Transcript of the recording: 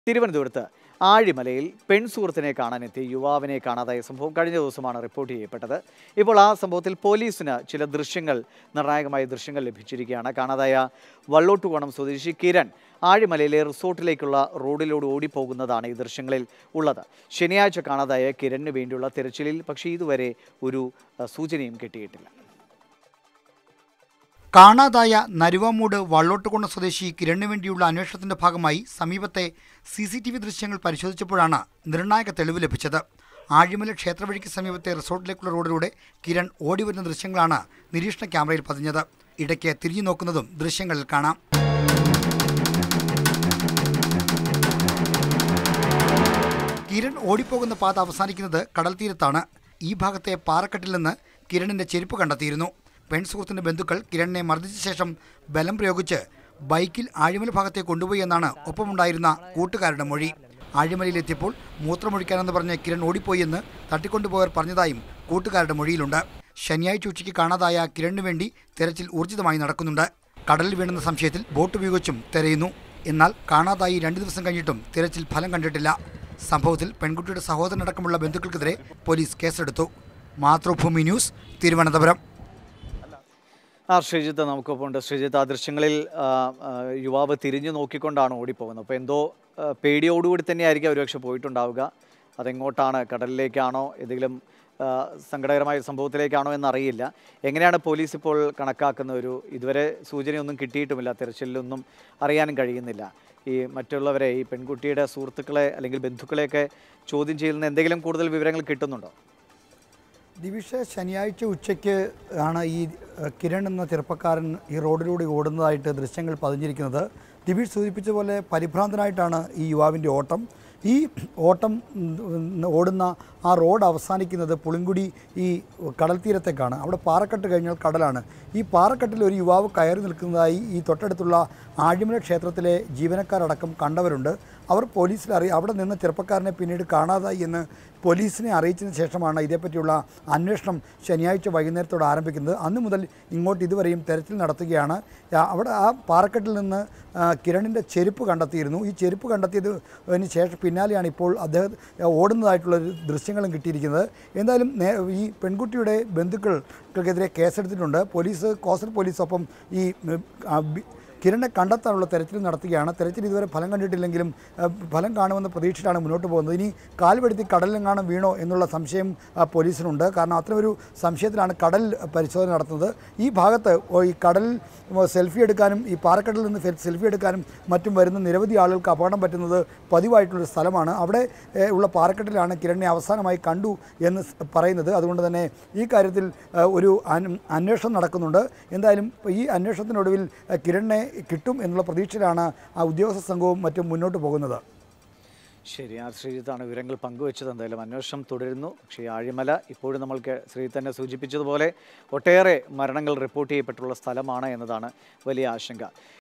തിരുവനന്തപുരത്ത് ആഴിമലയിൽ പെൺസുഹൃത്തിനെ കാണാനെത്തിയ യുവാവിനെ കാണാതായ സംഭവം കഴിഞ്ഞ ദിവസമാണ് റിപ്പോർട്ട് ചെയ്യപ്പെട്ടത് ഇപ്പോൾ ആ സംഭവത്തിൽ പോലീസിന് ചില ദൃശ്യങ്ങൾ നിർണായകമായ ദൃശ്യങ്ങൾ ലഭിച്ചിരിക്കുകയാണ് കാണാതായ വള്ളോട്ടുകോണം സ്വദേശി കിരൺ ആഴിമലയിലെ റിസോർട്ടിലേക്കുള്ള റോഡിലൂടെ ഓടിപ്പോകുന്നതാണ് ഈ ദൃശ്യങ്ങളിൽ ഉള്ളത് ശനിയാഴ്ച കാണാതായ കിരണിന് വേണ്ടിയുള്ള തിരച്ചിലിൽ പക്ഷേ ഇതുവരെ ഒരു അഹ്, സൂചനയും കിട്ടിയിട്ടില്ല കാണാതായ നരുവാമൂട് വള്ളോട്ടുകുണ്ണ സ്വദേശി കിരണിന് വേണ്ടിയുള്ള അന്വേഷണത്തിന്റെ ഭാഗമായി സമീപത്തെ സി സി ടി വി ദൃശ്യങ്ങൾ പരിശോധിച്ചപ്പോഴാണ് നിർണായക തെളിവ് ലഭിച്ചത് ആഴിമല ക്ഷേത്രവഴിക്ക് സമീപത്തെ റിസോർട്ടിലേക്കുള്ള റോഡിലൂടെ കിരൺ ഓടിവരുന്ന ദൃശ്യങ്ങളാണ് നിരീക്ഷണ ക്യാമറയിൽ പതിഞ്ഞത് ഇടയ്ക്ക് തിരിഞ്ഞു നോക്കുന്നതും ദൃശ്യങ്ങളിൽ കാണാം കിരൺ ഓടിപ്പോകുന്ന പാത അവസാനിക്കുന്നത് കടൽ തീരത്താണ് ഈ ഭാഗത്തെ പാറക്കെട്ടിൽ നിന്ന് കിരണിന്റെ ചെരുപ്പ് കണ്ടെത്തിയിരുന്നു പെൺസുഹൃത്തിന്റെ ബന്ധുക്കൾ കിരണിനെ മർദ്ദിച്ച ശേഷം ബലം പ്രയോഗിച്ച് ബൈക്കിൽ ആഴിമല ഭാഗത്തേക്ക് കൊണ്ടുപോയി എന്നാണ് ഒപ്പമുണ്ടായിരുന്ന കൂട്ടുകാരുടെ മൊഴി ആഴിമലയിലെത്തിയപ്പോൾ മൂത്രമൊഴിക്കാനെന്ന് പറഞ്ഞ് കിരൺ ഓടിപ്പോയി എന്ന് തട്ടിക്കൊണ്ടുപോയവർ പറഞ്ഞതായും കൂട്ടുകാരുടെ മൊഴിയിലുണ്ട് ശനിയാഴ്ച ഉച്ചയ്ക്ക് കാണാതായ കിരണിന് വേണ്ടി തെരച്ചിൽ ഊർജിതമായി നടക്കുന്നുണ്ട് കടലിൽ വീണെന്ന സംശയത്തിൽ ബോട്ട് ഉപയോഗിച്ചും തെരയുന്നു എന്നാൽ കാണാതായി രണ്ടു ദിവസം കഴിഞ്ഞിട്ടും തിരച്ചിൽ ഫലം കണ്ടിട്ടില്ല സംഭവത്തിൽ പെൺകുട്ടിയുടെ സഹോദരനടക്കമുള്ള ബന്ധുക്കൾക്കെതിരെ പോലീസ് കേസെടുത്തു മാതൃഭൂമി ന്യൂസ് തിരുവനന്തപുരം ആ ശ്രീജിത്ത് നമുക്കൊപ്പം ഉണ്ട് ശ്രീജിത്ത് ആ ദൃശ്യങ്ങളിൽ ആ, ആ, യുവാവ് തിരിഞ്ഞു നോക്കിക്കൊണ്ടാണ് ഓടിപ്പോകുന്നത് അപ്പോൾ എന്തോ ആ, പേടിയോടുകൂടി തന്നെയായിരിക്കും ഒരുപക്ഷെ പോയിട്ടുണ്ടാവുക അതെങ്ങോട്ടാണ് കടലിലേക്കാണോ ഏതെങ്കിലും ആ, സങ്കടകരമായ ഒരു സംഭവത്തിലേക്കാണോ എന്നറിയില്ല എങ്ങനെയാണ് പോലീസ് ഇപ്പോൾ കണക്കാക്കുന്ന ഒരു ഇതുവരെ സൂചനയൊന്നും കിട്ടിയിട്ടുമില്ല തെരച്ചിലൊന്നും അറിയാനും കഴിയുന്നില്ല ഈ മറ്റുള്ളവരെ ഈ പെൺകുട്ടിയുടെ സുഹൃത്തുക്കളെ അല്ലെങ്കിൽ ബന്ധുക്കളെയൊക്കെ ചോദ്യം ചെയ്യുന്ന എന്തെങ്കിലും കൂടുതൽ വിവരങ്ങൾ കിട്ടുന്നുണ്ടോ ദിവിഷ ശനിയാഴ്ച ഉച്ചയ്ക്ക് ആണ് ഈ ഏഹ്, കിരൺ എന്ന ചെറുപ്പക്കാരൻ ഈ റോഡിലൂടെ ഓടുന്നതായിട്ട് ദൃശ്യങ്ങൾ പതിഞ്ഞിരിക്കുന്നത് ദിവിഷ് സൂചിപ്പിച്ച പോലെ പരിഭ്രാന്തനായിട്ടാണ് ഈ യുവാവിൻ്റെ ഓട്ടം ഈ ഓട്ടം ഉം, ഓടുന്ന ആ റോഡ് അവസാനിക്കുന്നത് പുളിങ്കുടി ഈ കടൽ തീരത്തേക്കാണ് അവിടെ പാറക്കെട്ട് കഴിഞ്ഞാൽ കടലാണ് ഈ പാറക്കെട്ടിൽ ഒരു യുവാവ് കയറി നിൽക്കുന്നതായി ഈ തൊട്ടടുത്തുള്ള ആഴിമല ക്ഷേത്രത്തിലെ ജീവനക്കാരടക്കം കണ്ടവരുണ്ട് അവർ പോലീസിൽ അറിയി അവിടെ നിന്ന് ചെറുപ്പക്കാരനെ പിന്നീട് കാണാതായി എന്ന് പോലീസിനെ അറിയിച്ചതിന് ശേഷമാണ് ഇതേപ്പറ്റിയുള്ള അന്വേഷണം ശനിയാഴ്ച വൈകുന്നേരത്തോടെ ആരംഭിക്കുന്നത് അന്ന് മുതൽ ഇങ്ങോട്ട് ഇതുവരെയും തെരച്ചിൽ നടത്തുകയാണ് ആ, അവിടെ ആ പാറക്കെട്ടിൽ നിന്ന് ആ, കിരണിൻ്റെ ചെരുപ്പ് കണ്ടെത്തിയിരുന്നു ഈ ചെരുപ്പ് കണ്ടെത്തിയതിന് ശേഷം പിന്നാലെയാണ് ഇപ്പോൾ അദ്ദേഹം ഓടുന്നതായിട്ടുള്ള ഒരു ദൃശ്യങ്ങളും കിട്ടിയിരിക്കുന്നത് എന്തായാലും നേ ഈ പെൺകുട്ടിയുടെ ബന്ധുക്കൾക്കെതിരെ കേസെടുത്തിട്ടുണ്ട് പോലീസ് കോസ്റ്റൽ പോലീസ് ഒപ്പം ഈ ഉം, ആ, ബി- കിരണിനെ കണ്ടെത്താനുള്ള തെരച്ചിൽ നടത്തുകയാണ് തെരച്ചിൽ ഇതുവരെ ഫലം കണ്ടിട്ടില്ലെങ്കിലും ആ, ഫലം കാണുമെന്ന പ്രതീക്ഷയിലാണ് മുന്നോട്ട് പോകുന്നത് ഇനി കാൽവെടുത്തി കടലിലെങ്ങാനും വീണോ എന്നുള്ള സംശയം ആ, പോലീസിനുണ്ട് കാരണം അത്തരമൊരു സംശയത്തിലാണ് കടൽ പരിശോധന നടത്തുന്നത് ഈ ഭാഗത്ത് ഓ, ഈ കടലിൽ സെൽഫി എടുക്കാനും ഈ പാറക്കടലിൽ നിന്ന് ഫെ- സെൽഫി എടുക്കാനും മറ്റും വരുന്ന നിരവധി ആളുകൾക്ക് അപകടം പറ്റുന്നത് പതിവായിട്ടുള്ളൊരു സ്ഥലമാണ് അവിടെ ഏ, ഉള്ള പാറക്കെട്ടിലാണ് കിരണിനെ അവസാനമായി കണ്ടു എന്ന് സ് പറയുന്നത് അതുകൊണ്ട് തന്നെ ഈ കാര്യത്തിൽ ആ, ഒരു അന്- അന്വേഷണം നടക്കുന്നുണ്ട് എന്തായാലും ഈ അന്വേഷണത്തിനൊടുവിൽ ആ, കിരണിനെ കിട്ടും എന്നുള്ള പ്രതീക്ഷയിലാണ് ആ ഉദ്യോഗസ്ഥ സംഘവും മറ്റും മുന്നോട്ട് പോകുന്നത് ശരി ആ ശ്രീജിത്താണ് വിവരങ്ങൾ പങ്കുവച്ചത് എന്തായാലും അന്വേഷണം തുടരുന്നു പക്ഷേ ഈ ആഴിമല ഇപ്പോഴും നമ്മൾക്ക് ശ്രീജിത്ത് തന്നെ സൂചിപ്പിച്ചതുപോലെ ഒട്ടേറെ മരണങ്ങൾ റിപ്പോർട്ട് ചെയ്യപ്പെട്ടുള്ള സ്ഥലമാണ് എന്നതാണ് വലിയ ആശങ്ക